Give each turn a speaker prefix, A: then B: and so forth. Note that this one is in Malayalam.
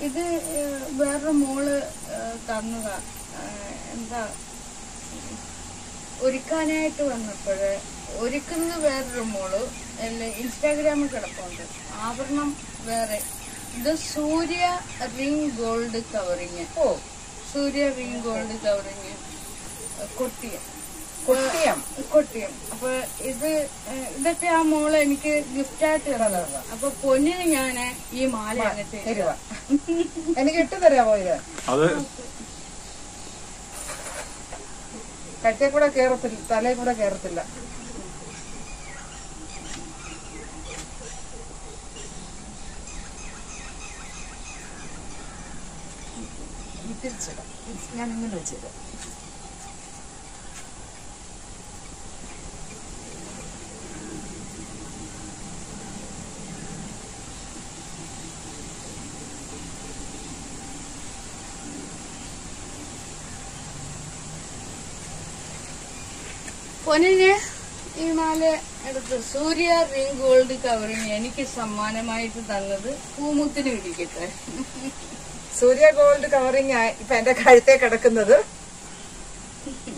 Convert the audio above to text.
A: ഇത് ഏഹ്, വേറൊരു മോള് ഏഹ്, തന്നതാ ഏഹ്, എന്താ ഒരുക്കാനായിട്ട് വന്നപ്പോഴ് ഒരുക്കുന്നത് വേറൊരു മോള് അല്ല ഇൻസ്റ്റാഗ്രാമിൽ കിടപ്പുണ്ട് ആഭരണം വേറെ ഇത് സൂര്യ റിംഗ് ഗോൾഡ് കവറിങ്
B: ഓ
A: Surya ring gold covering Kottiyam
B: Kottiyam
A: Kottiyam അപ്പൊ ഇത് ഏഹ്, ഇതൊക്കെ ആ മോള് എനിക്ക് ഗിഫ്റ്റായിട്ട് തന്നതാ അപ്പൊ പൊന്നിന് ഞാന് ഈ മാല അങ്ങ് തരും
B: തരുവ എനിക്ക് ഇട്ട് തരാമോ ഇത്
C: അത്
B: കറ്റേ കൂടെ കേറത്തില്ല തലയിൽ കൂടെ കേറത്തില്ല തിരിച്ചിടാം ഞാൻ ഇങ്ങനെ വെച്ചിടാം
A: പൊന്നിന് ഈ മാല എടുത്ത് സൂര്യ റിംഗ് ഗോൾഡ് കവറിങ് എനിക്ക് സമ്മാനമായിട്ട് തന്നത് പൂമുത്തിന് പിടിക്കട്ടെ
B: സൂര്യ ഗോൾഡ് കവറിങ് ഇപ്പൊ എന്റെ കഴുത്തേ കിടക്കുന്നത്